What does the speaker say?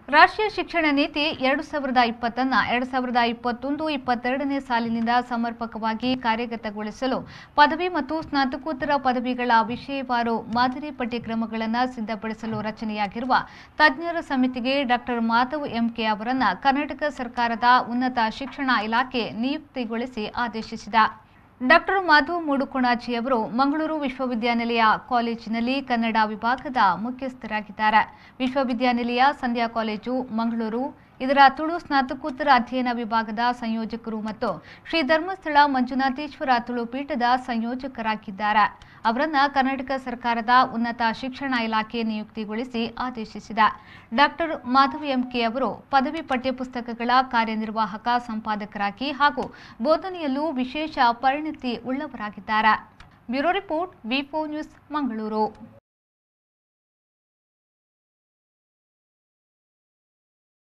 ರಾಷ್ಟ್ರೀಯ ಶಿಕ್ಷಣ ನೀತಿ ಎರಡು ಸಾವಿರದ ಇಪ್ಪತ್ತನ್ನ ಎರಡು ಸಾವಿರದ ಇಪ್ಪತ್ತೊಂದು ಇಪ್ಪತ್ತೆರಡನೇ ಸಾಲಿನಿಂದ ಸಮರ್ಪಕವಾಗಿ ಕಾರ್ಯಗತಗೊಳಿಸಲು ಪದವಿ ಮತ್ತು ಸ್ನಾತಕೋತ್ತರ ಪದವಿಗಳ ವಿಷಯವಾರು ಮಾದರಿ ಪಠ್ಯಕ್ರಮಗಳನ್ನು ಸಿದ್ಧಪಡಿಸಲು ರಚನೆಯಾಗಿರುವ ತಜ್ಞರ ಸಮಿತಿಗೆ ಡಾಕ್ಟರ್ ಮಾಧವ್ ಎಂಕೆ ಅವರನ್ನ ಕರ್ನಾಟಕ ಸರ್ಕಾರದ ಉನ್ನತ ಶಿಕ್ಷಣ ಇಲಾಖೆ ನಿಯುಕ್ತಿಗೊಳಿಸಿ ಆದೇಶಿಸಿದ ಡಾಕ್ಟರ್ ಮಾಧು ಮೂಡುಕೊಣಾಜಿ ಅವರು ಮಂಗಳೂರು ವಿಶ್ವವಿದ್ಯಾನಿಲಯ ಕಾಲೇಜಿನಲ್ಲಿ ಕನ್ನಡ ವಿಭಾಗದ ಮುಖ್ಯಸ್ಥರಾಗಿದ್ದಾರೆ ವಿಶ್ವವಿದ್ಯಾನಿಲಯ ಸಂಧ್ಯಾ ಕಾಲೇಜು ಮಂಗಳೂರು ಇದರ ತುಳು ಸ್ನಾತಕೋತ್ತರ ಅಧ್ಯಯನ ವಿಭಾಗದ ಸಂಯೋಜಕರು ಮತ್ತು ಶ್ರೀ ಧರ್ಮಸ್ಥಳ ಮಂಜುನಾಥೇಶ್ವರ ತುಳು ಪೀಠದ ಸಂಯೋಜಕರಾಗಿದ್ದಾರೆ ಅವರನ್ನ ಕರ್ನಾಟಕ ಸರ್ಕಾರದ ಉನ್ನತ ಶಿಕ್ಷಣ ಇಲಾಖೆ ನಿಯುಕ್ತಿಗೊಳಿಸಿ ಆದೇಶಿಸಿದೆ ಡಾಕ್ಟರ್ ಮಾಧವ್ ಎಂಕೆ ಅವರು ಪದವಿ ಪಠ್ಯಪುಸ್ತಕಗಳ ಕಾರ್ಯನಿರ್ವಾಹಕ ಸಂಪಾದಕರಾಗಿ ಹಾಗೂ ಬೋಧನೆಯಲ್ಲೂ ವಿಶೇಷ ಪರಿಣಿತಿ ಉಳ್ಳವರಾಗಿದ್ದಾರೆ bureau report V news Mangaluru